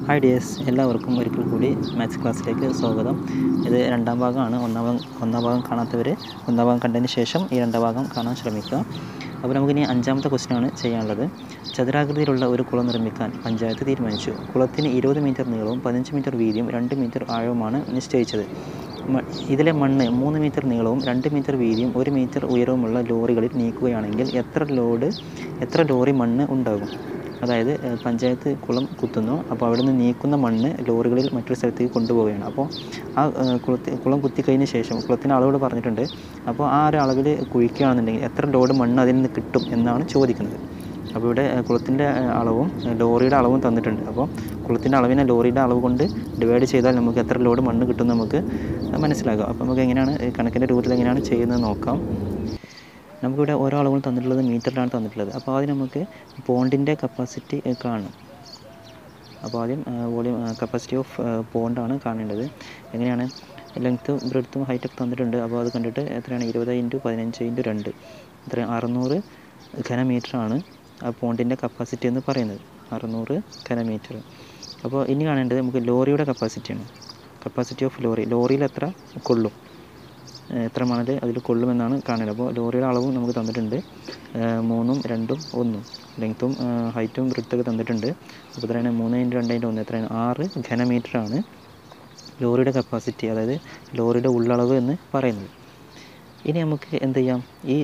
hi dears എല്ലാവർക്കും ഒരിക്കൽ കൂടി മാത്സ് ക്ലാസ്സിലേക്ക് സ്വാഗതം ഇത് രണ്ടാം ഭാഗമാണ് ഒന്നാം ഭാഗം ഒന്നാം ഭാഗം കാണാത്തവർ ഒന്നാം ഭാഗം കണ്ടതിന് ശേഷം ഈ രണ്ടാം ഭാഗം കാണാൻ ശ്രമിക്കുക അപ്പോൾ നമുക്കിനി അഞ്ചാമത്തെ ക്വസ്റ്റ്യനാണ് ചെയ്യാനുള്ളത് ചതുരാകൃതിയിലുള്ള ഒരു കുളം നിർമ്മിക്കാൻ പഞ്ചായത്ത് തീരുമാനിച്ചു കുളത്തിന് ഇരുപത് മീറ്റർ നീളവും പതിനഞ്ച് മീറ്റർ വീതിയും രണ്ട് മീറ്റർ ആഴവുമാണ് നിശ്ചയിച്ചത് മ- ഇതിലെ മണ്ണ് മൂന്ന് മീറ്റർ നീളവും രണ്ട് മീറ്റർ വീതിയും ഒരു മീറ്റർ ഉയരവുമുള്ള ലോറികളിൽ നീക്കുകയാണെങ്കിൽ എത്ര ലോഡ് എത്ര ലോറി മണ്ണ് ഉണ്ടാകും അതായത് ഏഹ്, പഞ്ചായത്ത് കുളം കുത്തുന്നു അപ്പോൾ അവിടെ നിന്ന് നീക്കുന്ന മണ്ണ് ലോറികളിൽ മറ്റൊരു സ്ഥലത്തേക്ക് കൊണ്ടുപോവുകയാണ് അപ്പോൾ ആ ഏഹ്, കുളത്തി കുളം കുത്തി കഴിഞ്ഞ ശേഷം കുളത്തിൻ്റെ അളവുകൾ പറഞ്ഞിട്ടുണ്ട് അപ്പോൾ ആ ഒരു അളവിൽ കുഴിക്കുകയാണെന്നുണ്ടെങ്കിൽ എത്ര ലോഡ് മണ്ണ് അതിൽ നിന്ന് കിട്ടും എന്നാണ് ചോദിക്കുന്നത് അപ്പോൾ ഇവിടെ ഏഹ്, കുളത്തിൻ്റെ ഏഹ്, അളവും ഏഹ്, ലോറിയുടെ അളവും തന്നിട്ടുണ്ട് അപ്പോൾ കുളത്തിൻ്റെ അളവിനെ ലോറിയുടെ അളവ് കൊണ്ട് ഡിവൈഡ് ചെയ്താൽ നമുക്ക് എത്ര ലോഡ് മണ്ണ് കിട്ടും നമുക്ക് മനസ്സിലാക്കാം അപ്പോൾ നമുക്ക് എങ്ങനെയാണ് ഈ കണക്കിൻ്റെ രൂപത്തിൽ എങ്ങനെയാണ് ചെയ്യുന്നത് നോക്കാം നമുക്കിവിടെ ഓരോ അളവുകൾ തന്നിട്ടുള്ളത് മീറ്ററിലാണ് തന്നിട്ടുള്ളത് അപ്പോൾ ആദ്യം നമുക്ക് പോണ്ടിൻ്റെ കപ്പാസിറ്റി കാണണം അപ്പോൾ ആദ്യം വോളിയം കപ്പാസിറ്റി ഓഫ് പോണ്ടാണ് കാണേണ്ടത് എങ്ങനെയാണ് ലെങ്ത്തും ബ്രെഡ്ത്തും ഹൈറ്റൊക്കെ തന്നിട്ടുണ്ട് അപ്പോൾ അത് കണ്ടിട്ട് എത്രയാണ് ഇരുപത് ഇൻറ്റു പതിനഞ്ച് ഇൻറ്റു രണ്ട് എത്ര അറുന്നൂറ് ഘനമീറ്ററാണ് ആ പോണ്ടിൻ്റെ കപ്പാസിറ്റി എന്ന് പറയുന്നത് അറുന്നൂറ് ഘനമീറ്റർ അപ്പോൾ ഇനി കാണേണ്ടത് നമുക്ക് ലോറിയുടെ കപ്പാസിറ്റിയാണ് കപ്പാസിറ്റി ഓഫ് ലോറി ലോറിയിൽ എത്ര കൊള്ളും ഏഹ് എത്ര മണൽ അതിൽ കൊള്ളുമെന്നാണ് കാണുന്നത് അപ്പോൾ ലോറിയുടെ അളവും നമുക്ക് തന്നിട്ടുണ്ട് ഏഹ് മൂന്നും രണ്ടും ഒന്നും ലെങ്ത്തും ഹൈറ്റും ബ്രിത്തൊക്കെ തന്നിട്ടുണ്ട് അപ്പോൾ എത്രയാണ് മൂന്ന് ഇൻറ്റു രണ്ട് ഇൻറ്റു ഒന്ന് എത്രയാണ് ആറ് ഘനമീറ്ററാണ് ലോറിയുടെ കപ്പാസിറ്റി അതായത് ലോറിയുടെ ഉള്ളളവ് എന്ന് പറയുന്നത് ഇനി നമുക്ക് എന്ത് ചെയ്യാം ഈ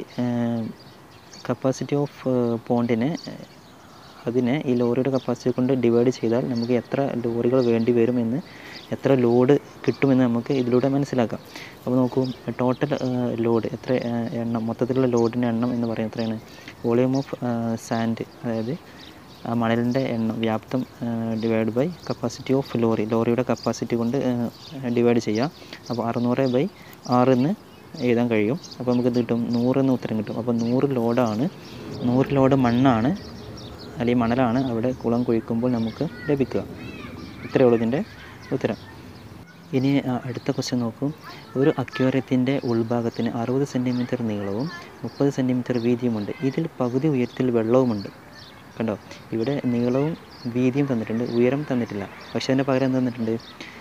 കപ്പാസിറ്റി ഓഫ് പോണ്ടിനെ അതിനെ ഈ ലോറിയുടെ കപ്പാസിറ്റി കൊണ്ട് ഡിവൈഡ് ചെയ്താൽ നമുക്ക് എത്ര ലോറികൾ വേണ്ടി വരും എന്ന് എത്ര ലോഡ് കിട്ടുമെന്ന് നമുക്ക് ഇതിലൂടെ മനസ്സിലാക്കാം അപ്പോൾ നോക്കൂ ടോട്ടൽ ലോഡ് എത്ര ഏഹ്, എണ്ണം മൊത്തത്തിലുള്ള ലോഡിൻ്റെ എണ്ണം എന്ന് പറയുന്നത് എത്രയാണ് വോളിയം ഓഫ് സാൻഡ് അതായത് ആ മണലിൻ്റെ എണ്ണം വ്യാപ്തം divide by capacity of lorry ലോറിയുടെ കപ്പാസിറ്റി കൊണ്ട് ഡിവൈഡ് ചെയ്യാം അപ്പോൾ അറുന്നൂറ് ബൈ ആറ് എന്ന് എഴുതാൻ കഴിയും അപ്പോൾ നമുക്ക് എന്ത് കിട്ടും നൂറെന്ന് ഉത്തരം കിട്ടും അപ്പോൾ നൂറ് ലോഡാണ് നൂറ് ലോഡ് മണ്ണാണ് അല്ലെങ്കിൽ മണലാണ് അവിടെ കുളം കുഴിക്കുമ്പോൾ നമുക്ക് ലഭിക്കുക ഇത്രയേ ഉള്ളൂ ഇതിൻ്റെ ഉത്തരം ഇനി ആ, അടുത്ത ക്വസ്റ്റ്യൻ നോക്കൂ ഒരു അക്വേറിയത്തിൻ്റെ ഉൾഭാഗത്തിന് അറുപത് സെൻറ്റിമീറ്റർ നീളവും മുപ്പത് സെൻറ്റിമീറ്റർ വീതിയുമുണ്ട് ഇതിൽ പകുതി ഉയരത്തിൽ വെള്ളവുമുണ്ട് കണ്ടോ ഇവിടെ നീളവും വീതിയും തന്നിട്ടുണ്ട് ഉയരം തന്നിട്ടില്ല പക്ഷേ അതിൻ്റെ പകരം എന്ത് തന്നിട്ടുണ്ട്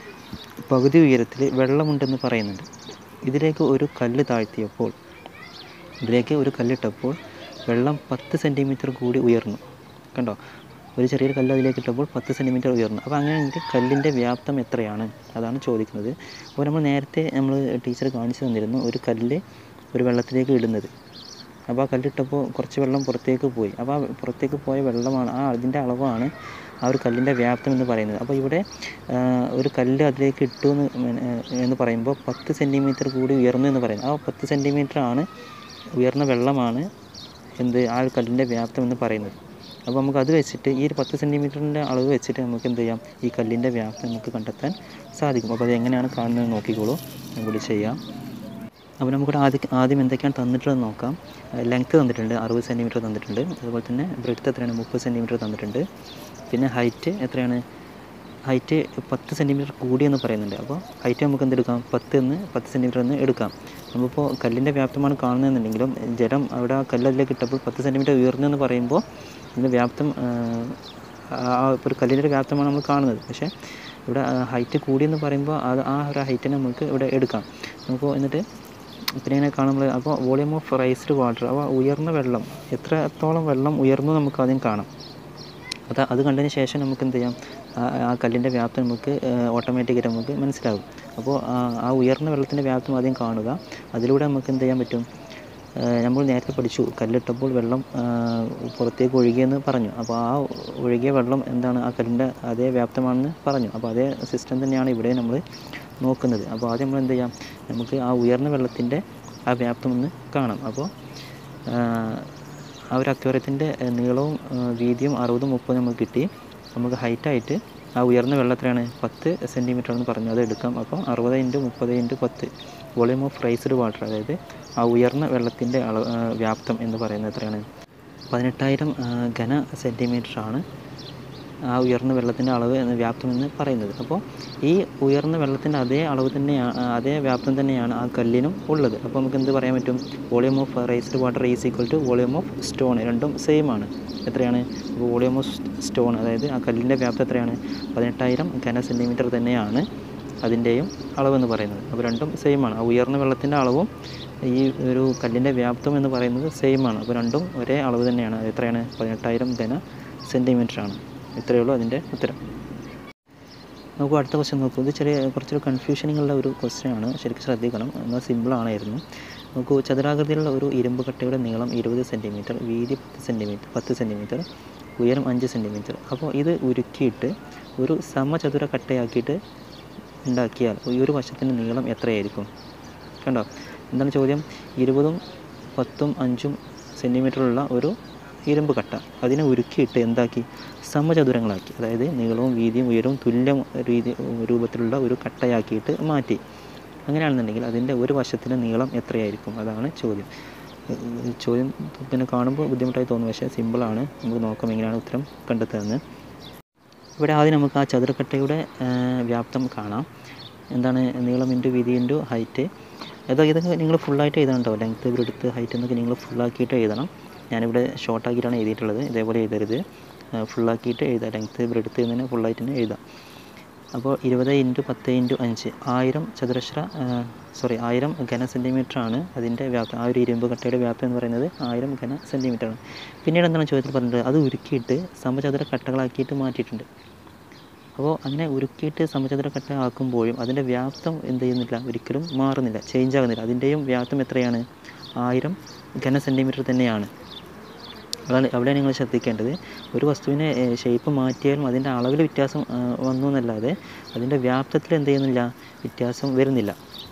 പകുതി ഉയരത്തിൽ വെള്ളമുണ്ടെന്ന് പറയുന്നുണ്ട് ഇതിലേക്ക് ഒരു കല്ല് താഴ്ത്തിയപ്പോൾ ഇതിലേക്ക് ഒരു കല്ലിട്ടപ്പോൾ വെള്ളം പത്ത് സെൻറ്റിമീറ്റർ കൂടി ഉയർന്നു കണ്ടോ ഒരു ചെറിയൊരു കല്ല് അതിലേക്ക് ഇട്ടപ്പോൾ പത്ത് സെൻറ്റിമീറ്റർ ഉയർന്നു അപ്പോൾ അങ്ങനെയാണെങ്കിൽ കല്ലിൻ്റെ വ്യാപ്തം എത്രയാണ് അതാണ് ചോദിക്കുന്നത് അപ്പോൾ നമ്മൾ നേരത്തെ നമ്മൾ ടീച്ചർ കാണിച്ചു തന്നിരുന്നു ഒരു കല്ല് ഒരു വെള്ളത്തിലേക്ക് ഇടുന്നത് അപ്പോൾ ആ കല്ലിട്ടപ്പോൾ കുറച്ച് വെള്ളം പുറത്തേക്ക് പോയി അപ്പോൾ ആ പുറത്തേക്ക് പോയ വെള്ളമാണ് ആ അതിൻ്റെ അളവാണ് ആ ഒരു കല്ലിൻ്റെ വ്യാപ്തം എന്ന് പറയുന്നത് അപ്പോൾ ഇവിടെ ആ, ഒരു കല്ല് അതിലേക്ക് ഇട്ടു എന്ന് മെ- എന്ന് പറയുമ്പോൾ പത്ത് സെൻറ്റിമീറ്റർ കൂടി ഉയർന്നു എന്ന് പറയുന്നത് ആ പത്ത് സെൻറ്റിമീറ്റർ ആണ് ഉയർന്ന വെള്ളമാണ് എന്ത് ആ ഒരു കല്ലിൻ്റെ വ്യാപ്തം എന്ന് പറയുന്നത് അപ്പോൾ നമുക്ക് അത് വെച്ചിട്ട് ഈ ഒരു പത്ത് സെൻറ്റിമീറ്ററിൻ്റെ അളവ് വെച്ചിട്ട് നമുക്ക് എന്ത് ചെയ്യാം ഈ കല്ലിൻ്റെ വ്യാപ്തം നമുക്ക് കണ്ടെത്താൻ സാധിക്കും അപ്പോൾ അത് എങ്ങനെയാണ് കാണുന്നത് നോക്കിക്കോളൂ ഇവിടെ ചെയ്യാം അപ്പോൾ നമുക്കിവിടെ ആദ്യം ആദ്യം എന്തൊക്കെയാണ് തന്നിട്ടുള്ളത് നോക്കാം ലെങ്ത്ത് തന്നിട്ടുണ്ട് അറുപത് സെൻറ്റിമീറ്റർ തന്നിട്ടുണ്ട് അതുപോലെ തന്നെ ബ്രെഡ്ത്ത് എത്രയാണ് മുപ്പത് സെൻറ്റിമീറ്റർ തന്നിട്ടുണ്ട് പിന്നെ ഹൈറ്റ് എത്രയാണ് ഹൈറ്റ് പത്ത് സെൻറ്റിമീറ്റർ കൂടി എന്ന് പറയുന്നുണ്ട് അപ്പോൾ ഹൈറ്റ് നമുക്ക് എന്തെടുക്കാം പത്ത് എന്ന് പത്ത് സെൻറ്റിമീറ്റർ എന്ന് എടുക്കാം നമ്മളിപ്പോൾ കല്ലിൻ്റെ വ്യാപ്തമാണ് കാണുന്നതെന്നുണ്ടെങ്കിലും ജലം അവിടെ ആ കല്ല് അതിലേക്ക് ഇട്ടപ്പോൾ പത്ത് സെൻറ്റിമീറ്റർ ഉയർന്നു എന്ന് പറയുമ്പോൾ ഇതിൻ്റെ വ്യാപ്തം ആ, ആ ഇപ്പോൾ ഒരു കല്ലിൻ്റെ ഒരു വ്യാപ്തമാണ് നമ്മൾ കാണുന്നത് പക്ഷേ ഇവിടെ ഹൈറ്റ് കൂടി എന്ന് പറയുമ്പോൾ അത് ആ ഒരു ഹൈറ്റിനെ നമുക്ക് ഇവിടെ എടുക്കാം നമുക്ക് എന്നിട്ട് പിന്നെ ഇങ്ങനെ കാണുമ്പോൾ അപ്പോൾ വോളിയം ഓഫ് റൈസ്ഡ് വാട്ടർ അപ്പോൾ ഉയർന്ന വെള്ളം എത്രത്തോളം വെള്ളം ഉയർന്നു നമുക്ക് ആദ്യം കാണാം അത് അത് കണ്ടതിന് ശേഷം നമുക്ക് എന്ത് ചെയ്യാം ആ ആ കല്ലിൻ്റെ വ്യാപ്തം നമുക്ക് ഓട്ടോമാറ്റിക്കായിട്ട് നമുക്ക് മനസ്സിലാകും അപ്പോൾ ആ- ആ ഉയർന്ന വെള്ളത്തിൻ്റെ വ്യാപ്തം ആദ്യം കാണുക അതിലൂടെ നമുക്ക് എന്ത് ചെയ്യാൻ പറ്റും ആ, നമ്മൾ നേരത്തെ പഠിച്ചു കല്ലിട്ടപ്പോൾ വെള്ളം ആ, പുറത്തേക്ക് ഒഴുകിയെന്ന് പറഞ്ഞു അപ്പോൾ ആ ഒഴുകിയ വെള്ളം എന്താണ് ആ കല്ലിൻ്റെ അതേ വ്യാപ്തമാണെന്ന് പറഞ്ഞു അപ്പോൾ അതേ സിസ്റ്റം തന്നെയാണ് ഇവിടെ നമ്മൾ നോക്കുന്നത് അപ്പോൾ ആദ്യം നമ്മൾ എന്ത് ചെയ്യാം നമുക്ക് ആ ഉയർന്ന വെള്ളത്തിൻ്റെ ആ വ്യാപ്തം ഒന്ന് കാണാം അപ്പോൾ ആ, ആ ഒരു അക്വേറിയത്തിൻ്റെ നീളവും ആ, വീതിയും അറുപതും മുപ്പതും നമുക്ക് കിട്ടി നമുക്ക് ഹൈറ്റായിട്ട് ആ ഉയർന്ന വെള്ളം എത്രയാണ് പത്ത് സെൻറ്റിമീറ്റർ എന്ന് പറഞ്ഞു അത് എടുക്കാം അപ്പോൾ അറുപത് ഇൻറ്റു മുപ്പത് ഇൻറ്റു പത്ത് വോളിയം ഓഫ് റൈസ്ഡ് വാട്ടർ അതായത് ആ ഉയർന്ന വെള്ളത്തിൻ്റെ അളവ് ആ, വ്യാപ്തം എന്ന് പറയുന്നത് എത്രയാണ് പതിനെട്ടായിരം ആ, ഘന സെൻറ്റിമീറ്റർ ആണ് ആ ഉയർന്ന വെള്ളത്തിൻ്റെ അളവ് എന്ന് വ്യാപ്തം എന്ന് പറയുന്നത് അപ്പോൾ ഈ ഉയർന്ന വെള്ളത്തിൻ്റെ അതേ അളവ് തന്നെയാണ് അതേ വ്യാപ്തം തന്നെയാണ് ആ കല്ലിനും ഉള്ളത് അപ്പോൾ നമുക്ക് എന്ത് പറയാൻ പറ്റും volume of raised water is equal to volume of stone രണ്ടും സെയിം ആണ് എത്രയാണ് അപ്പോൾ വോളിയം ഓഫ് സ്റ്റോൺ അതായത് ആ കല്ലിൻ്റെ വ്യാപ്തം എത്രയാണ് പതിനെട്ടായിരം ഘന സെൻറ്റിമീറ്റർ തന്നെയാണ് അതിൻ്റെയും അളവെന്ന് പറയുന്നത് അപ്പോൾ രണ്ടും സെയിം ആണ് ആ ഉയർന്ന വെള്ളത്തിൻ്റെ അളവും ഈ ഒരു കല്ലിൻ്റെ വ്യാപ്തം എന്ന് പറയുന്നത് സെയിം ആണ് അപ്പോൾ രണ്ടും ഒരേ അളവ് തന്നെയാണ് അത് എത്രയാണ് പതിനെട്ടായിരം ഘന സെൻറ്റിമീറ്റർ ആണ് ഇത്രയേ ഉള്ളൂ അതിൻ്റെ ഉത്തരം നമുക്ക് അടുത്ത ക്വസ്റ്റ്യൻ നോക്കൂ ഇത് ചെറിയ കുറച്ചൊരു കൺഫ്യൂഷനിങ് ഉള്ള ഒരു ക്വസ്റ്റ്യൻ ആണ് ശരിക്കും ശ്രദ്ധിക്കണം എന്നാൽ സിമ്പിൾ ആണായിരുന്നു നോക്കൂ ചതുരാകൃതിയിലുള്ള ഒരു ഇരുമ്പ് കട്ടയുടെ നീളം ഇരുപത് സെൻറ്റിമീറ്റർ വീതി പത്ത് സെൻറ്റിമീറ്റർ പത്ത് സെൻറ്റിമീറ്റർ ഉയരം അഞ്ച് സെൻറ്റിമീറ്റർ അപ്പോൾ ഇത് ഉരുക്കിയിട്ട് ഒരു സമചതുര കട്ടയാക്കിയിട്ട് ഉണ്ടാക്കിയാൽ ഈ ഒരു വശത്തിൻ്റെ നീളം എത്രയായിരിക്കും കണ്ടോ എന്താണ് ചോദ്യം ഇരുപതും പത്തും അഞ്ചും സെൻറ്റിമീറ്ററുള്ള ഒരു ഇരുമ്പ് കട്ട അതിനെ ഉരുക്കിയിട്ട് എന്താക്കി സമചതുരങ്ങളാക്കി അതായത് നീളവും വീതിയും ഉയരവും തുല്യ രീതി രൂപത്തിലുള്ള ഒരു കട്ടയാക്കിയിട്ട് മാറ്റി അങ്ങനെയാണെന്നുണ്ടെങ്കിൽ അതിൻ്റെ ഒരു വശത്തിൻ്റെ നീളം എത്രയായിരിക്കും അതാണ് ചോദ്യം ഈ ചോദ്യം പിന്നെ കാണുമ്പോൾ ബുദ്ധിമുട്ടായി തോന്നും പക്ഷേ സിമ്പിളാണ് നമുക്ക് നോക്കാം എങ്ങനെയാണ് ഉത്തരം കണ്ടെത്തുന്നത് ഇവിടെ ആദ്യം നമുക്ക് ആ ചതുരക്കട്ടയുടെ ആ, വ്യാപ്തം കാണാം എന്താണ് നീളം ഇൻറ്റു വീതി ഇൻറ്റു ഹൈറ്റ് ഇതൊക്കെ ഇതൊക്കെ നിങ്ങൾ ഫുള്ളായിട്ട് എഴുതണം കേട്ടോ ലെങ്ത്ത് ബ്രെഡ്ത്ത് ഹൈറ്റ് എന്നൊക്കെ നിങ്ങൾ ഫുള്ളാക്കിയിട്ട് എഴുതണം ഞാനിവിടെ ഷോർട്ടാക്കിയിട്ടാണ് എഴുതിയിട്ടുള്ളത് ഇതേപോലെ എഴുതരുത് ഫുള്ളാക്കിയിട്ട് എഴുതാം ലെങ്ത്ത് ബ്രെഡ്ത്ത് എന്നതിന് ഫുള്ളായിട്ട് തന്നെ എഴുതാം അപ്പോൾ ഇരുപത് ഇൻറ്റു പത്ത് ഇൻറ്റു അഞ്ച് ആയിരം ചതുരശ്ര സോറി ആയിരം ഘന സെൻറ്റിമീറ്റർ ആണ് അതിൻ്റെ വ്യാപ്തം ആ ഒരു ഇരുമ്പ് കട്ടയുടെ വ്യാപ്തം എന്ന് പറയുന്നത് ആയിരം ഘന സെൻറ്റിമീറ്റർ ആണ് പിന്നീട് എന്താണ് ചോദ്യത്തിൽ പറഞ്ഞത് അത് ഉരുക്കിയിട്ട് സമചതുര കട്ടകളാക്കിയിട്ട് മാറ്റിയിട്ടുണ്ട് അപ്പോൾ അങ്ങനെ ഉരുക്കിയിട്ട് സമചതുര കട്ട ആക്കുമ്പോഴും അതിൻ്റെ വ്യാപ്തം എന്ത് ചെയ്യുന്നില്ല ഒരിക്കലും മാറുന്നില്ല ചേഞ്ച് ആകുന്നില്ല അതിൻ്റെയും വ്യാപ്തം എത്രയാണ് ആയിരം ഘന സെൻറ്റിമീറ്റർ തന്നെയാണ് അതാണ് അവിടെ നിങ്ങൾ ശ്രദ്ധിക്കേണ്ടത് ഒരു വസ്തുവിനെ ഷേപ്പ് മാറ്റിയാലും അതിൻ്റെ അളവിൽ വ്യത്യാസം ആ, വന്നു എന്നല്ലാതെ അതിൻ്റെ വ്യാപ്തത്തിൽ എന്ത് ചെയ്യുന്നില്ല വ്യത്യാസം വരുന്നില്ല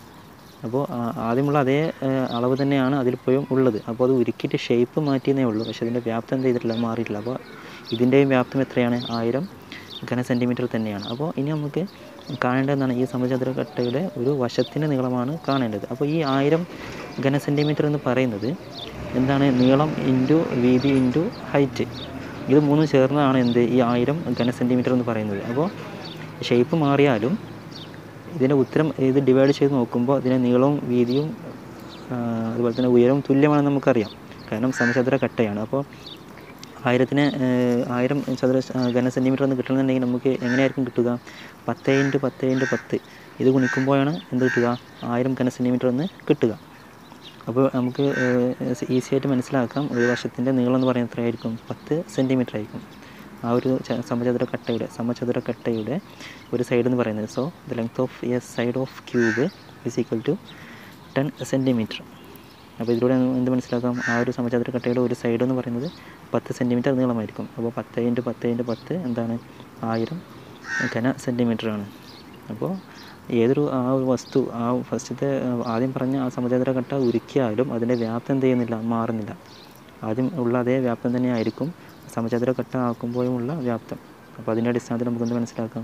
അപ്പോൾ ആ, ആദ്യമുള്ള അതേ ആ, അളവ് തന്നെയാണ് അതിലിപ്പോഴും ഉള്ളത് അപ്പോൾ അത് ഉരുക്കിയിട്ട് ഷേപ്പ് മാറ്റിയെന്നേ ഉള്ളൂ പക്ഷേ അതിൻ്റെ വ്യാപ്തം എന്ത് ചെയ്തിട്ടില്ല മാറിയിട്ടില്ല അപ്പോൾ ഇതിൻ്റെയും വ്യാപ്തം എത്രയാണ് ആയിരം ഘന സെൻറ്റിമീറ്റർ തന്നെയാണ് അപ്പോൾ ഇനി നമുക്ക് കാണേണ്ടതെന്നാണ് ഈ സമചതുര കട്ടയുടെ ഒരു വശത്തിൻ്റെ നീളമാണ് കാണേണ്ടത് അപ്പോൾ ഈ ആയിരം ഘന സെൻറ്റിമീറ്റർ എന്ന് പറയുന്നത് എന്താണ് നീളം ഇൻറ്റു വീതി ഇൻറ്റു ഹൈറ്റ് ഇത് മൂന്നും ചേർന്നതാണ് എന്ത് ഈ ആയിരം ഘന സെൻറ്റിമീറ്റർ എന്ന് പറയുന്നത് അപ്പോൾ ഷേപ്പ് മാറിയാലും ഇതിൻ്റെ ഉത്തരം ഇത് ഡിവൈഡ് ചെയ്ത് നോക്കുമ്പോൾ ഇതിൻ്റെ നീളവും വീതിയും ആ, അതുപോലെ തന്നെ ഉയരവും തുല്യമാണെന്ന് നമുക്കറിയാം കാരണം സമചതുര കട്ടയാണ് അപ്പോൾ ആയിരത്തിന് ഏഹ്, ആയിരം ചതുര ആ, ഘന സെൻറ്റിമീറ്റർ എന്ന് കിട്ടണമെന്നുണ്ടെങ്കിൽ നമുക്ക് എങ്ങനെയായിരിക്കും കിട്ടുക പത്ത് ഇൻറ്റു പത്ത് ഇൻറ്റു പത്ത് ഇത് ഗുണിക്കുമ്പോഴാണ് എന്ത് കിട്ടുക ആയിരം ഘന സെൻറ്റിമീറ്റർ എന്ന് കിട്ടുക അപ്പോൾ നമുക്ക് ഈസി ആയിട്ട് മനസ്സിലാക്കാം ഒരു വശത്തിൻ്റെ നീളം എന്ന് പറയുന്നത് എത്രയായിരിക്കും പത്ത് സെൻറ്റിമീറ്റർ ആയിരിക്കും ആ ഒരു ച- സമചതുര കട്ടയുടെ സമചതുര കട്ടയുടെ ഒരു സൈഡ് എന്ന് പറയുന്നത് so the length of a side of cube is equal to ten centimetre അപ്പോൾ ഇതിലൂടെ എന്ത് മനസ്സിലാക്കാം ആ ഒരു സമചതുര കട്ടയുടെ ഒരു സൈഡ് എന്ന് പറയുന്നത് പത്ത് സെൻറ്റിമീറ്റർ നീളമായിരിക്കും അപ്പോൾ പത്ത് ഇൻറ്റു പത്ത് ഇൻറ്റു പത്ത് എന്താണ് ആയിരം ഘന സെൻറ്റിമീറ്റർ ആണ് അപ്പോൾ ഏതൊരു ആ ഒരു വസ്തു ആ ഫസ്റ്റത്തെ ആ, ആദ്യം പറഞ്ഞ ആ സമചതുര കട്ട ഉരുക്കിയാലും അതിൻ്റെ വ്യാപ്തം എന്ത് ചെയ്യുന്നില്ല മാറുന്നില്ല ആദ്യം ഉള്ള അതേ വ്യാപ്തം തന്നെ ആയിരിക്കും സമചതുര കട്ട ആക്കുമ്പോഴുമുള്ള വ്യാപ്തം അപ്പോൾ അതിൻ്റെ അടിസ്ഥാനത്തിൽ നമുക്കെന്ത് മനസ്സിലാക്കാം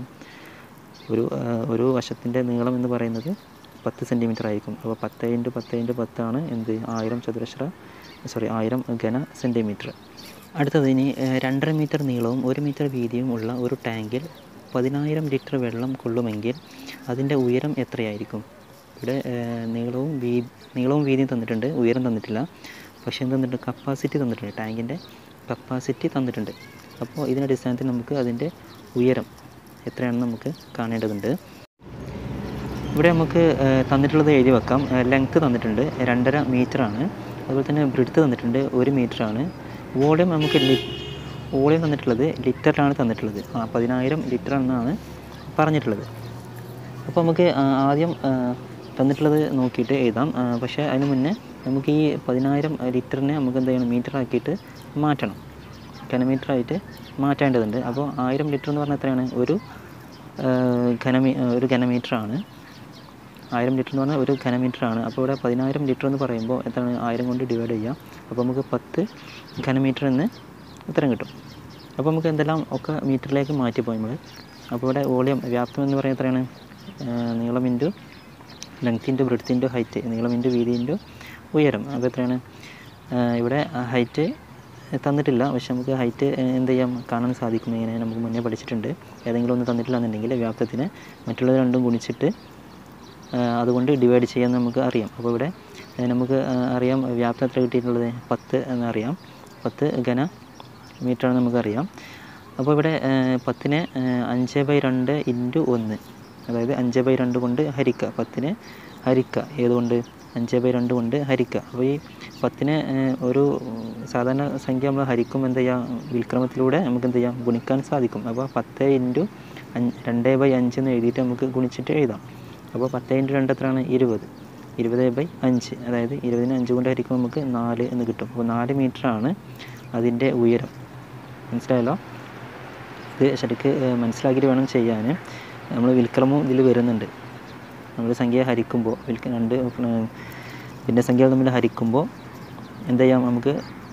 ഒരു ആ, ഒരു വശത്തിൻ്റെ നീളം എന്ന് പറയുന്നത് പത്ത് സെൻറ്റിമീറ്റർ ആയിരിക്കും അപ്പോൾ പത്ത് ഇൻറ്റു പത്ത് ഇൻറ്റു പത്താണ് എന്ത് ആയിരം ചതുരശ്ര സോറി ആയിരം ഘന സെൻറ്റിമീറ്റർ അടുത്തത് ഇനി ഏ, രണ്ടര മീറ്റർ നീളവും ഒരു മീറ്റർ വീതിയും ഉള്ള ഒരു ടാങ്കിൽ പതിനായിരം ലിറ്റർ വെള്ളം കൊള്ളുമെങ്കിൽ അതിൻ്റെ ഉയരം എത്രയായിരിക്കും ഇവിടെ ഏ, നീളവും വീ നീളവും വീതിയും തന്നിട്ടുണ്ട് ഉയരം തന്നിട്ടില്ല പക്ഷേ എന്ത് തന്നിട്ടുണ്ട് കപ്പാസിറ്റി തന്നിട്ടുണ്ട് ടാങ്കിൻ്റെ കപ്പാസിറ്റി തന്നിട്ടുണ്ട് അപ്പോൾ ഇതിൻ്റെ അടിസ്ഥാനത്തിൽ നമുക്ക് അതിൻ്റെ ഉയരം എത്രയാണെന്ന് നമുക്ക് കാണേണ്ടതുണ്ട് ഇവിടെ നമുക്ക് ഏഹ്, തന്നിട്ടുള്ളത് എഴുതി വെക്കാം ലെങ്ത്ത് തന്നിട്ടുണ്ട് രണ്ടര മീറ്ററാണ് അതുപോലെ തന്നെ ബ്രിഡ്ത്ത് തന്നിട്ടുണ്ട് ഒരു മീറ്ററാണ് വോളിയം നമുക്ക് ലി വോളിയം തന്നിട്ടുള്ളത് ലിറ്ററിലാണ് തന്നിട്ടുള്ളത് ആ പതിനായിരം ലിറ്റർ എന്നാണ് പറഞ്ഞിട്ടുള്ളത് അപ്പോൾ നമുക്ക് ആ, ആദ്യം ആ, തന്നിട്ടുള്ളത് നോക്കിയിട്ട് എഴുതാം ആ, പക്ഷേ അതിന് മുന്നേ നമുക്ക് ഈ പതിനായിരം ലിറ്ററിനെ നമുക്ക് എന്ത് ചെയ്യണം മീറ്റർ ആക്കിയിട്ട് മാറ്റണം ഘനമീറ്റർ ആയിട്ട് മാറ്റേണ്ടതുണ്ട് അപ്പോൾ ആയിരം ലിറ്റർ എന്ന് പറഞ്ഞാൽ എത്രയാണ് ഒരു ആ, ഘനമീ ആ, ഒരു ഘനമീറ്ററാണ് ആയിരം ലിറ്റർ എന്ന് പറഞ്ഞാൽ ഒരു ഘനമീറ്ററാണ് അപ്പോൾ ഇവിടെ പതിനായിരം ലിറ്റർ എന്ന് പറയുമ്പോൾ എത്രയാണ് ആയിരം കൊണ്ട് ഡിവൈഡ് ചെയ്യാം അപ്പോൾ നമുക്ക് പത്ത് ഘനമീറ്റർ എന്ന് ഉത്തരം കിട്ടും അപ്പോൾ നമുക്ക് എന്തെല്ലാം ഒക്കെ മീറ്ററിലേക്ക് മാറ്റിപ്പോയി നമ്മൾ അപ്പോൾ ഇവിടെ വോളിയം വ്യാപ്തം എന്ന് പറയുന്നത് എത്രയാണ് ആ, നീളം into length into breadth into height നീളം ഇൻറ്റു വീതി ഇൻറ്റു ഉയരം അപ്പോൾ എത്രയാണ് ആ, ഇവിടെ ഹൈറ്റ് തന്നിട്ടില്ല പക്ഷെ നമുക്ക് ഹൈറ്റ് എന്ത് ചെയ്യാം കാണാൻ സാധിക്കും ഇങ്ങനെ നമുക്ക് മുന്നേ പഠിച്ചിട്ടുണ്ട് ഏതെങ്കിലും ഒന്ന് തന്നിട്ടില്ല എന്നുണ്ടെങ്കിൽ വ്യാപ്തത്തിന് മറ്റുള്ളത് രണ്ടും ഗുണിച്ചിട്ട് ആ, അതുകൊണ്ട് ഡിവൈഡ് ചെയ്യാൻ നമുക്ക് അറിയാം അപ്പോൾ ഇവിടെ ആ, നമുക്ക് ആ, അറിയാം വ്യാപ്തം എത്ര കിട്ടിയിട്ടുള്ളത് പത്ത് എന്നറിയാം പത്ത് ഘന മീറ്ററാണ് നമുക്കറിയാം അപ്പോൾ ഇവിടെ ആ, പത്തിനെ ആ, അഞ്ച് ബൈ രണ്ട് ഇൻറ്റു ഒന്ന് അതായത് അഞ്ച് ബൈ രണ്ട് കൊണ്ട് ഹരിക്കുക പത്തിനെ ഹരിക്കുക ഏതുകൊണ്ട് അഞ്ച് ബൈ രണ്ട് കൊണ്ട് ഹരിക്കുക അപ്പോൾ ഈ പത്തിനെ ആ, ഒരു സാധാരണ സംഖ്യ നമ്മൾ ഹരിക്കും എന്ത് ചെയ്യാം വിൽക്രമത്തിലൂടെ നമുക്ക് എന്ത് ചെയ്യാം ഗുണിക്കാൻ സാധിക്കും അപ്പോൾ പത്ത് ഇൻറ്റു അഞ്ച് രണ്ട് ബൈ അഞ്ച് എന്ന് എഴുതിയിട്ട് നമുക്ക് ഗുണിച്ചിട്ട് എഴുതാം അപ്പോൾ പത്ത് ഇൻറ്റു രണ്ട് എത്രയാണ് ഇരുപത് ഇരുപത് ബൈ അഞ്ച് അതായത് ഇരുപതിന് അഞ്ച് കൊണ്ട് ഹരിക്കുമ്പോൾ നമുക്ക് നാല് എന്ന് കിട്ടും അപ്പോൾ നാല് മീറ്ററാണ് അതിൻ്റെ ഉയരം മനസ്സിലായല്ലോ ഇത് ശരിക്ക് ഏഹ്, മനസ്സിലാക്കിയിട്ട് വേണം ചെയ്യാൻ നമ്മൾ വിൽക്രമവും ഇതിൽ വരുന്നുണ്ട് നമ്മൾ സംഖ്യ ഹരിക്കുമ്പോൾ വിൽക്ക രണ്ട് ഏഹ്, പിന്നെ സംഖ്യകൾ തമ്മിൽ ഹരിക്കുമ്പോൾ എന്ത് ചെയ്യാം നമുക്ക്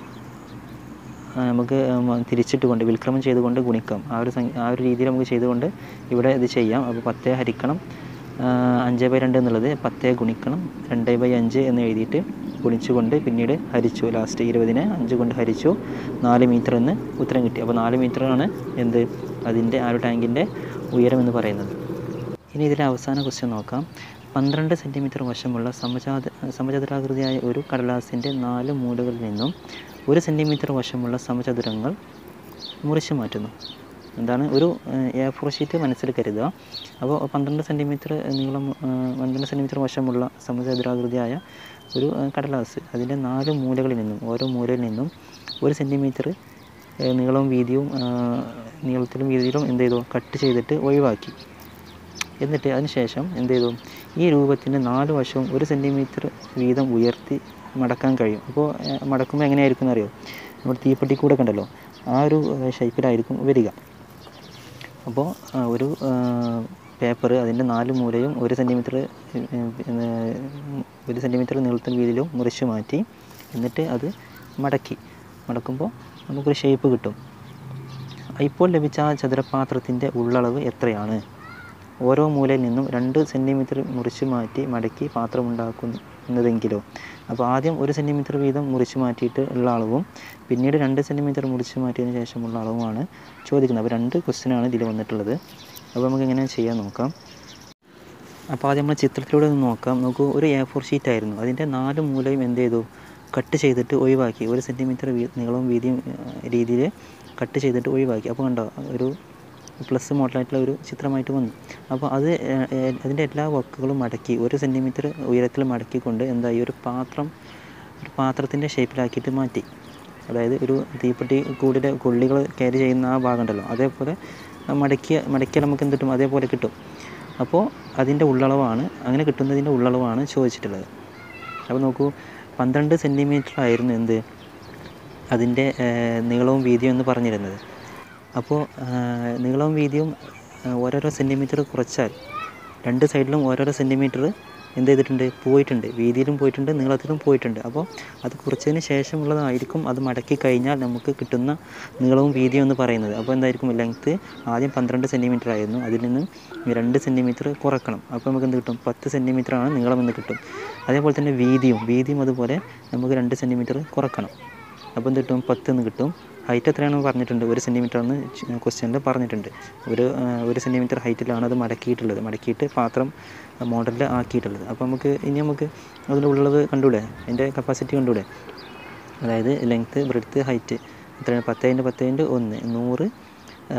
ആ, നമുക്ക് ഉം, തിരിച്ചിട്ട് കൊണ്ട് വിൽക്രമം ചെയ്തുകൊണ്ട് ഗുണിക്കാം ആ ഒരു സംഖ്യ ആ ഒരു രീതിയിൽ നമുക്ക് ചെയ്തുകൊണ്ട് ഇവിടെ ഇത് ചെയ്യാം അപ്പോൾ പത്തേ ഹരിക്കണം ആ, അഞ്ച് ബൈ രണ്ട് എന്നുള്ളത് പത്തേ ഗുണിക്കണം രണ്ട് ബൈ അഞ്ച് എന്ന് എഴുതിയിട്ട് ഗുണിച്ചുകൊണ്ട് പിന്നീട് ഹരിച്ചു ലാസ്റ്റ് ഇരുപതിനെ അഞ്ച് കൊണ്ട് ഹരിച്ചു നാല് മീറ്റർ എന്ന് ഉത്തരം കിട്ടി അപ്പോൾ നാല് മീറ്ററാണ് എന്ത് അതിൻ്റെ ആ ഒരു ടാങ്കിൻ്റെ ഉയരം എന്ന് പറയുന്നത് ഇനി ഇതിലെ അവസാന ക്വസ്റ്റ്യൻ നോക്കാം പന്ത്രണ്ട് സെൻറ്റിമീറ്റർ വശമുള്ള സമചാത സമചതുരാകൃതിയായ ഒരു കടലാസിൻ്റെ നാല് മൂലകളിൽ നിന്നും ഒരു സെൻറ്റിമീറ്റർ വശമുള്ള സമചതുരങ്ങൾ മുറിച്ച് മാറ്റുന്നു എന്താണ് ഒരു എ ഫോർ ഷീറ്റ് മനസ്സിൽ കരുതുക അപ്പോൾ പന്ത്രണ്ട് സെൻറ്റിമീറ്റർ നീളം ആ, പന്ത്രണ്ട് സെൻറ്റിമീറ്റർ വശമുള്ള സമചതുരാകൃതിയായ ഒരു ആ, കടലാസ് അതിൻ്റെ നാല് മൂലകളിൽ നിന്നും ഓരോ മൂലയിൽ നിന്നും ഒരു സെൻറ്റിമീറ്റർ നീളവും വീതിയും ആ, നീളത്തിലും വീതിയിലും എന്ത് ചെയ്തു കട്ട് ചെയ്തിട്ട് ഒഴിവാക്കി എന്നിട്ട് അതിനുശേഷം എന്ത് ചെയ്തു ഈ രൂപത്തിൻ്റെ നാല് വശവും ഒരു സെൻറ്റിമീറ്റർ വീതം ഉയർത്തി മടക്കാൻ കഴിയും അപ്പോൾ ഏഹ്, മടക്കുമ്പോൾ എങ്ങനെയായിരിക്കും എന്നറിയോ നമ്മുടെ തീപ്പെട്ടി കൂടെ കണ്ടല്ലോ ആ ഒരു ഷേപ്പിലായിരിക്കും വരിക അപ്പോൾ ആ, ഒരു പേപ്പർ അതിൻ്റെ നാല് മൂലയും ഒരു സെൻറ്റിമീറ്റർ ഒരു സെൻറ്റിമീറ്റർ നീളത്തിൽ വീതിയിലും മുറിച്ച് മാറ്റി എന്നിട്ട് അത് മടക്കി മടക്കുമ്പോൾ നമുക്കൊരു ഷേപ്പ് കിട്ടും ഇപ്പോൾ ലഭിച്ച ആ ചതുരപാത്രത്തിൻ്റെ ഉള്ളളവ് എത്രയാണ് ഓരോ മൂലയിൽ നിന്നും രണ്ട് സെൻറ്റിമീറ്റർ മുറിച്ച് മാറ്റി മടക്കി പാത്രം ഉണ്ടാക്കുന്നതെങ്കിലോ അപ്പോൾ ആദ്യം ഒരു സെൻറ്റിമീറ്റർ വീതം മുറിച്ച് മാറ്റിയിട്ട് ഉള്ള അളവും പിന്നീട് രണ്ട് സെൻറ്റിമീറ്റർ മുറിച്ച് മാറ്റിയതിന് ശേഷമുള്ള അളവുമാണ് ചോദിക്കുന്നത് അപ്പോൾ രണ്ട് ക്വസ്റ്റ്യനാണ് ഇതിൽ വന്നിട്ടുള്ളത് അപ്പോൾ നമുക്ക് എങ്ങനെ ചെയ്യാൻ നോക്കാം അപ്പോൾ ആദ്യം നമ്മൾ ചിത്രത്തിലൂടെ ഒന്ന് നോക്കാം നോക്കൂ ഒരു എ ഫോർ ഷീറ്റ് ആയിരുന്നു അതിൻ്റെ നാല് മൂലയും എന്ത് ചെയ്തു കട്ട് ചെയ്തിട്ട് ഒഴിവാക്കി ഒരു സെൻറ്റിമീറ്റർ നീളവും വീതിയും രീതിയിൽ കട്ട് ചെയ്തിട്ട് ഒഴിവാക്കി അപ്പോൾ കണ്ടോ ഒരു പ്ലസ് മോഡലായിട്ടുള്ള ഒരു ചിത്രമായിട്ട് വന്നു അപ്പോൾ അത് ഏഹ്, ഏഹ്, അതിൻ്റെ എല്ലാ വർക്കുകളും മടക്കി ഒരു സെൻറ്റിമീറ്റർ ഉയരത്തിൽ മടക്കിക്കൊണ്ട് എന്തായി ഒരു പാത്രം ഒരു പാത്രത്തിൻ്റെ ഷേപ്പിലാക്കിയിട്ട് മാറ്റി അതായത് ഒരു തീപ്പെട്ടി കൂടിലെ കൊള്ളികൾ ക്യാരി ചെയ്യുന്ന ആ ഭാഗം ഉണ്ടല്ലോ അതേപോലെ മടക്കിയ മടക്കിയാൽ നമുക്ക് എന്ത് കിട്ടും അതേപോലെ കിട്ടും അപ്പോൾ അതിൻ്റെ ഉള്ളളവാണ് അങ്ങനെ കിട്ടുന്നതിൻ്റെ ഉള്ളളവാണ് ചോദിച്ചിട്ടുള്ളത് അപ്പോൾ നോക്കൂ പന്ത്രണ്ട് സെൻറ്റിമീറ്റർ ആയിരുന്നു എന്ത് അതിൻ്റെ ഏഹ്, നീളവും വീതിയും എന്ന് പറഞ്ഞിരുന്നത് അപ്പോൾ ഏഹ്, നീളവും വീതിയും ഏഹ്, ഓരോരോ സെൻറ്റിമീറ്റർ കുറച്ചാൽ രണ്ട് സൈഡിലും ഓരോരോ സെൻറ്റിമീറ്റർ എന്ത് ചെയ്തിട്ടുണ്ട് പോയിട്ടുണ്ട് വീതിയിലും പോയിട്ടുണ്ട് നീളത്തിലും പോയിട്ടുണ്ട് അപ്പോൾ അത് കുറച്ചതിന് ശേഷമുള്ളതായിരിക്കും അത് മടക്കി കഴിഞ്ഞാൽ നമുക്ക് കിട്ടുന്ന നീളവും വീതിയും എന്ന് പറയുന്നത് അപ്പോൾ എന്തായിരിക്കും ലെങ്ത്ത് ആദ്യം പന്ത്രണ്ട് സെൻറ്റിമീറ്റർ ആയിരുന്നു അതിൽ നിന്ന് രണ്ട് സെൻറ്റിമീറ്റർ കുറക്കണം അപ്പോൾ നമുക്ക് എന്ത് കിട്ടും പത്ത് സെൻറ്റിമീറ്റർ ആണ് നീളം എന്ന് കിട്ടും അതേപോലെ തന്നെ വീതിയും വീതിയും അതുപോലെ നമുക്ക് രണ്ട് സെൻറ്റിമീറ്റർ കുറക്കണം അപ്പോൾ എന്ത് കിട്ടും പത്ത് എന്ന് കിട്ടും ഹൈറ്റ് എത്രയാണെന്ന് പറഞ്ഞിട്ടുണ്ട് ഒരു സെൻറ്റിമീറ്റർ എന്ന് ക്വസ്റ്റ്യനിൽ പറഞ്ഞിട്ടുണ്ട് ഒരു ആ, ഒരു സെൻറ്റിമീറ്റർ ഹൈറ്റിലാണ് അത് മടക്കിയിട്ടുള്ളത് മടക്കിയിട്ട് പാത്രം മോഡലിൽ ആക്കിയിട്ടുള്ളത് അപ്പോൾ നമുക്ക് ഇനി നമുക്ക് അതിൻ്റെ ഉള്ളളവ് കണ്ടൂടെ അതിൻ്റെ കപ്പാസിറ്റി കണ്ടൂടെ അതായത് ലെങ്ത്ത് ബ്രെഡ്ത്ത് ഹൈറ്റ് എത്രയാണ് പത്ത് ഇൻറ്റ് പത്ത് ഇൻറ്റ് ഒന്ന് നൂറ് ആ,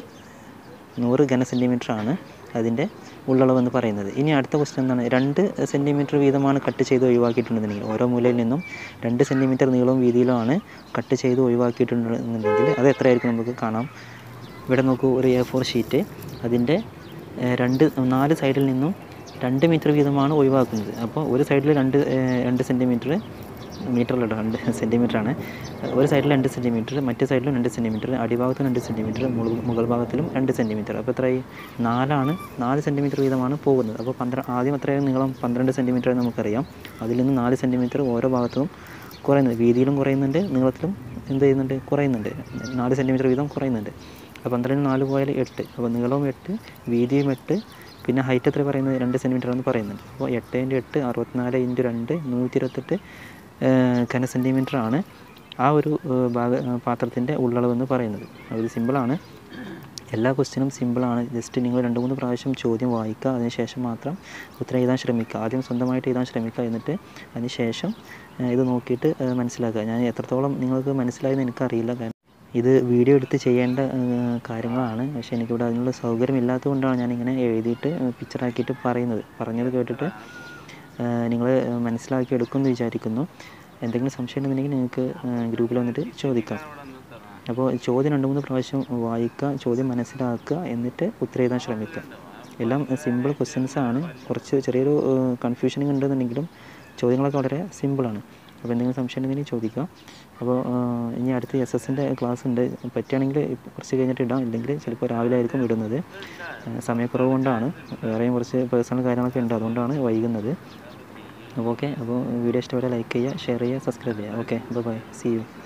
നൂറ് ഘന സെൻറ്റിമീറ്റർ ആണ് അതിൻ്റെ ഉള്ളളവെന്ന് പറയുന്നത് ഇനി അടുത്ത ക്വസ്റ്റ്യൻ എന്താണ് രണ്ട് സെൻറ്റിമീറ്റർ വീതമാണ് കട്ട് ചെയ്ത് ഒഴിവാക്കിയിട്ടുണ്ടെന്നുണ്ടെങ്കിൽ ഓരോ മൂലയിൽ നിന്നും രണ്ട് സെൻറ്റിമീറ്റർ നീളവും വീതിയിലുമാണ് കട്ട് ചെയ്ത് ഒഴിവാക്കിയിട്ടുണ്ടെന്നുണ്ടെങ്കിൽ അത് എത്രയായിരിക്കും നമുക്ക് കാണാം ഇവിടെ നോക്കൂ ഒരു എ ഫോർ ഷീറ്റ് അതിൻ്റെ ഏഹ്, രണ്ട് നാല് സൈഡിൽ നിന്നും രണ്ട് മീറ്റർ വീതമാണ് ഒഴിവാക്കുന്നത് അപ്പോൾ ഒരു സൈഡിൽ രണ്ട് ഏഹ്, രണ്ട് സെൻറ്റിമീറ്റർ മീറ്ററിലോ രണ്ട് സെൻറ്റിമീറ്ററാണ് ഒരു സൈഡിൽ രണ്ട് സെൻറ്റിമീറ്റർ മറ്റേ സൈഡിലും രണ്ട് സെൻറ്റിമീറ്റർ അടിഭാഗത്തും രണ്ട് സെൻറ്റിമീറ്റർ മുകൾ ഭാഗത്തിലും രണ്ട് സെൻറ്റിമീറ്റർ അപ്പോൾ എത്രയായി നാലാണ് നാല് സെൻറ്റിമീറ്റർ വീതമാണ് പോകുന്നത് അപ്പോൾ പന്ത്രണ്ട് ആദ്യം എത്രയാണ് നീളം പന്ത്രണ്ട് സെൻറ്റിമീറ്റർ നമുക്കറിയാം അതിൽ നിന്ന് നാല് സെൻറ്റിമീറ്റർ ഓരോ ഭാഗത്തും കുറയുന്നത് വീതിയിലും കുറയുന്നുണ്ട് നീളത്തിലും എന്ത് ചെയ്യുന്നുണ്ട് കുറയുന്നുണ്ട് നാല് സെൻറ്റിമീറ്റർ വീതം കുറയുന്നുണ്ട് അപ്പോൾ പന്ത്രണ്ട് നാല് പോയാൽ എട്ട് അപ്പോൾ നീളവും എട്ട് വീതിയും എട്ട് പിന്നെ ഹൈറ്റ് എത്ര പറയുന്നത് രണ്ട് സെൻറ്റിമീറ്റർ എന്ന് പറയുന്നുണ്ട് അപ്പോൾ എട്ട് ഇൻറ്റു എട്ട് അറുപത്തിനാല് ഇൻറ്റു രണ്ട് നൂറ്റി ഇരുപത്തെട്ട് ഘന സെൻറ്റിമീറ്റർ ആണ് ആ ഒരു ഏഹ്, ഭാഗ പാത്രത്തിൻ്റെ ഉള്ളളവെന്ന് പറയുന്നത് അത് സിമ്പിളാണ് എല്ലാ ക്വസ്റ്റ്യനും സിമ്പിളാണ് ജസ്റ്റ് നിങ്ങൾ രണ്ട് മൂന്ന് പ്രാവശ്യം ചോദ്യം വായിക്കുക അതിനുശേഷം മാത്രം ഉത്തരം എഴുതാൻ ശ്രമിക്കുക ആദ്യം സ്വന്തമായിട്ട് എഴുതാൻ ശ്രമിക്കുക എന്നിട്ട് അതിന് ശേഷം ഏഹ്, ഇത് നോക്കിയിട്ട് ഏഹ്, മനസ്സിലാക്കുക ഞാൻ എത്രത്തോളം നിങ്ങൾക്ക് മനസ്സിലായെന്ന് എനിക്കറിയില്ല കാരണം ഇത് വീഡിയോ എടുത്ത് ചെയ്യേണ്ട ഏഹ്, കാര്യങ്ങളാണ് പക്ഷേ എനിക്കിവിടെ അതിനുള്ള സൗകര്യം ഇല്ലാത്തതുകൊണ്ടാണ് ഞാനിങ്ങനെ എഴുതിയിട്ട് പിക്ചറാക്കിയിട്ട് പറയുന്നത് പറഞ്ഞത് കേട്ടിട്ട് നിങ്ങൾ മനസ്സിലാക്കി എടുക്കുമെന്ന് വിചാരിക്കുന്നു എന്തെങ്കിലും സംശയം ഉണ്ടെന്നുണ്ടെങ്കിൽ നിങ്ങൾക്ക് ഗ്രൂപ്പിൽ വന്നിട്ട് ചോദിക്കാം അപ്പോൾ ചോദ്യം രണ്ട് മൂന്ന് പ്രാവശ്യം വായിക്കുക ചോദ്യം മനസ്സിലാക്കുക എന്നിട്ട് ഉത്തരം എഴുതാൻ ശ്രമിക്കുക എല്ലാം സിമ്പിൾ ക്വസ്റ്റ്യൻസ് ആണ് കുറച്ച് ചെറിയൊരു കൺഫ്യൂഷനിങ് ഉണ്ടെന്നുണ്ടെങ്കിലും ചോദ്യങ്ങളൊക്കെ വളരെ സിമ്പിളാണ് അപ്പോൾ എന്തെങ്കിലും സംശയം ഉണ്ടെങ്കിൽ ചോദിക്കുക അപ്പോൾ ആ, ഇനി അടുത്ത് എസ് എസിൻ്റെ ക്ലാസ് ഉണ്ട് പറ്റുകയാണെങ്കിൽ ഇപ്പം കുറച്ച് കഴിഞ്ഞിട്ട് ഇടാം ഇല്ലെങ്കിൽ ചിലപ്പോൾ രാവിലെ ആയിരിക്കും ഇടുന്നത് ആ, സമയക്കുറവ് കൊണ്ടാണ് വേറെയും കുറച്ച് പേഴ്സണൽ കാര്യങ്ങളൊക്കെ ഉണ്ട് അതുകൊണ്ടാണ് വൈകുന്നത് അപ്പോൾ ഓക്കെ അപ്പോൾ വീഡിയോ ഇഷ്ടപ്പെട്ട ലൈക്ക് ചെയ്യുക ഷെയർ ചെയ്യുക സബ്സ്ക്രൈബ് ചെയ്യുക ഓക്കെ ബൈ സി യു